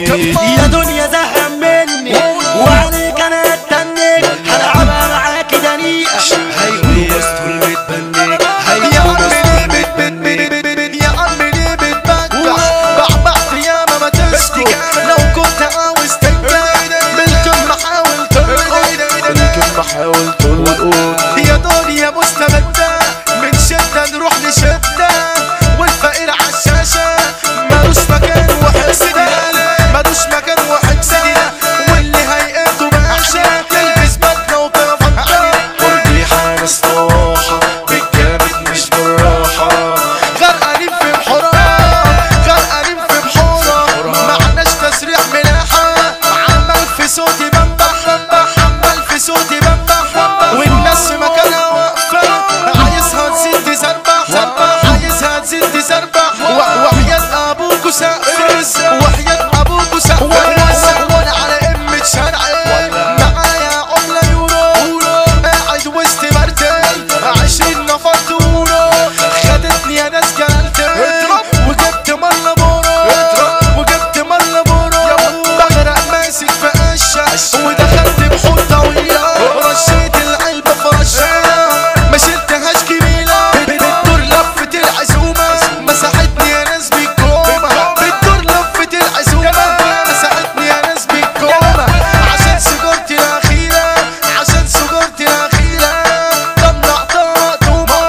يا دنيا زهق مني وعليك انا اتنك هلعبها معاك دنيئة هيقولوا بسطول متبنك يا هيقولوا عمي بسطول ليه بت- بت- بت- بت- بت- يا عمي ليه بتبجح بعبعت ياما ما تسكت لو كنت عاوز تنجح بالكلمة حاول تلقط بالكلمة حاول تلقط يا دنيا مستبدة من شدة نروح لشدة والفقير عالشاشة ملوش مكان وحسدة ملوش مكان وحسدة واللي هيئته باشا تلبس بدلة وتفضل قربي حارس روحة بالجامد مش بالراحة غرقانين في بحورة غرقانين في بحورة معناش تسريح ملاحة عمال في صوتي بنبح عمال في صوتي بنبح والناس في مكانها واقفة عايزها تزيد تسربح عايزها تزيد تسربح و- وحياة أبوكوا سقف وحياة أبوكوا سقف وانا على قمة شرعي معايا عملة يورو قاعد وسط مرتين عشرين نفر تورو خدتني يا ناس جلالتي وجبت مرة بورو وجبت مرة بورو بغرق ماسك في قشة ودخلت بحوض طويلة رشيت العلبة في رشة ما شلتهاش كبيرة بتدور لفة العزومة مسحتني يا ناس بالكومة بتدور لفة العزومة مسحتني يا ناس بالكومة عشان سجارتي الأخيرة عشان سجارتي الأخيرة طلعتها تومة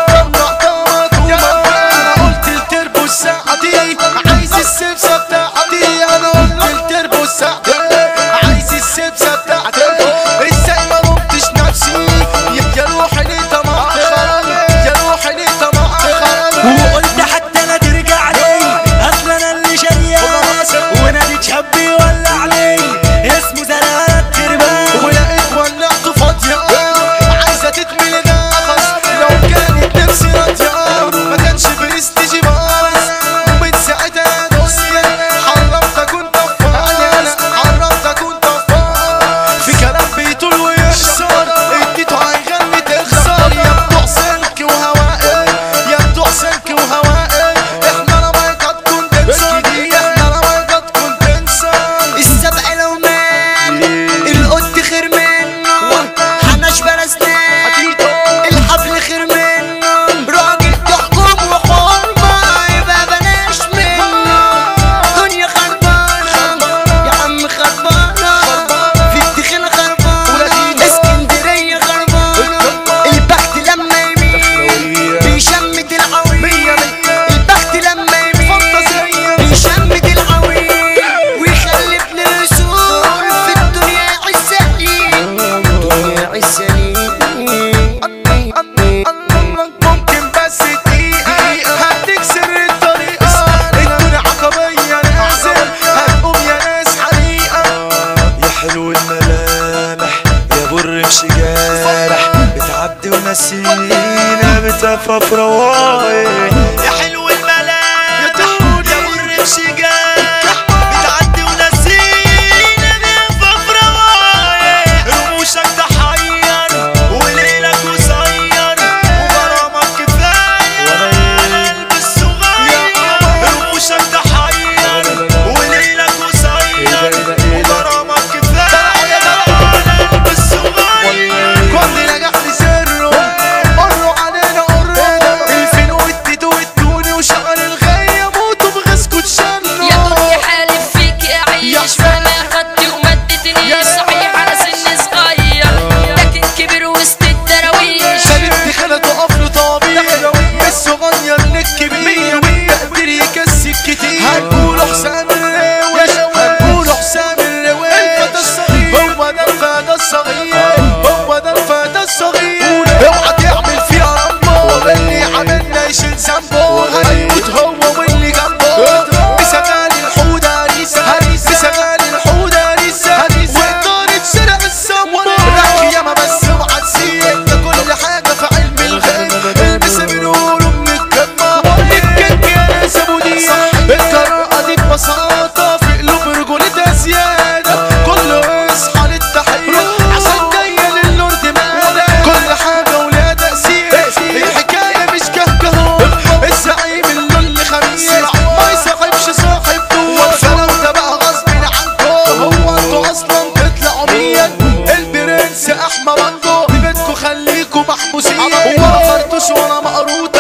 طلعتها تومة أنا قلت التربو الساعة دي عايز السبسة بتاعتي أنا قلت التربو الساعة دي عايز السبسة بتاعتي ازاي ما ربطش نفسي يا- يا روحي ليه طمعت يا روحي ليه طمعت وقلت حتى لا ترجع لي اصل انا اللي شياس ونادي شبي ولع لي اسمه زلات تربان ولقيت ولعته فاضية عايزة تتملي نفس لو كانت نفسي راضية ما كانش برستيجي باص ومن ساعتها دوسية حرمت اكون طفال حرمت اكون طفال في كلام بيطول ويخسر اديته هيغني تخسر يا بتوع سلك وهوائل يا بتوع سلك وهوائل احنا لما تكون تنسى احنا لما تكون تنسى السبع لو مات القط خير منه حناش بلسنان الحبل خير منه راجل تحكم وحرمة يبقى بلاش منه دنيا خربانة يا عم خربانة في الدخيل خربانة اسكندرية خربانة البخت لما يميل بيشمت العويل البخت لما يميل بيشمت العويل ويخلف للرسول في الدنيا عزالين الدنيا عزالين ممكن بس دقيقة هديك سر الطريقة الدنيا عقبية نحزن هتقوم يا ناس حريقة يا حلو الملامح يا بر مش جارح بتعدي ونسينا بتفى في روايح يا حلو الملامح يا تحوني يا بر مش جارح بتعدي ونسينا بتفى في روايح رموشك تحير وليلك قصير وغرامك كفاية على قلب الصغير رموشك تحير وليلك قصير وغرامك كفاية على قلب الصغير كل نجاح لسره قروا علينا قرنا الفين والتيتو سقاح مرنجو في بيتكو خليكو محبوسين ولا خرطوش ولا مقروطة